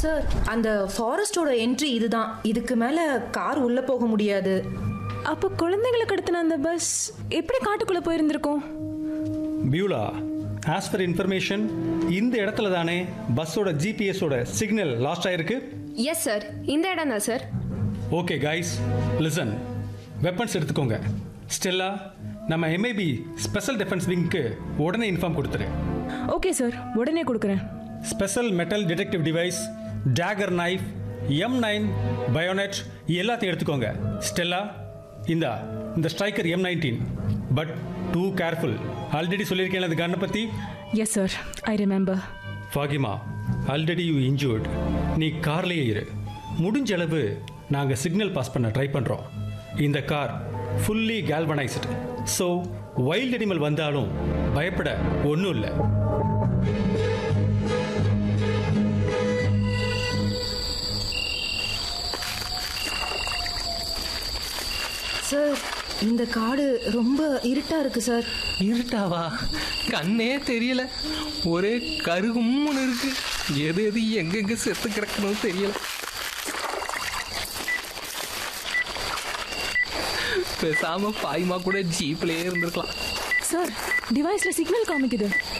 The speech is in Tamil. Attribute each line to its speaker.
Speaker 1: சார் அந்த ஃபாரஸ்டோட என்ட்ரி இதுதான் இதுக்கு மேல கார் உள்ள போக முடியாது
Speaker 2: அப்போ குழந்தைகளை கடத்தின அந்த பஸ் எப்படி காட்டுக்குள்ள போயிருந்திருக்கும்
Speaker 3: பியூலா ஆஸ் பர் இன்ஃபர்மேஷன் இந்த இடத்துல தானே பஸ்ஸோட ஜிபிஎஸோட சிக்னல் லாஸ்ட் ஆயிருக்கு
Speaker 4: எஸ் சார் இந்த இடம் தான் sir
Speaker 3: okay guys listen weapons எடுத்துக்கோங்க ஸ்டெல்லா நம்ம எம்ஐபி ஸ்பெஷல் டிஃபென்ஸ் விங்க்கு உடனே இன்ஃபார்ம் கொடுத்துரு
Speaker 2: ஓகே சார் உடனே கொடுக்குறேன்
Speaker 3: special metal detective device dagger knife M nine bayonet எல்லாத்தையும் எடுத்துக்கோங்க ஸ்டெல்லா இந்தா இந்த striker M nineteen but do careful already சொல்லியிருக்கேன் அந்த கண்ணை பற்றி
Speaker 2: yes sir I remember
Speaker 3: Fahima already you injured நீ கார்லேயே இரு முடிஞ்ச அளவு நாங்கள் சிக்னல் பாஸ் பண்ண ட்ரை பண்ணுறோம் இந்த car fully galvanized so wild animal வந்தாலும் பயப்பட ஒன்றும் இல்லை
Speaker 1: சார் இந்த காடு ரொம்ப இருட்டா இருக்கு சார்
Speaker 5: இருட்டாவா கண்ணே தெரியல ஒரே கருகும்னு இருக்கு எது எது எங்கெங்க செத்து கிடக்கணும் தெரியல பேசாம பாய்மா கூட ஜீப்லயே இருந்திருக்கலாம்
Speaker 2: சார் டிவைஸ்ல சிக்னல் காமிக்குது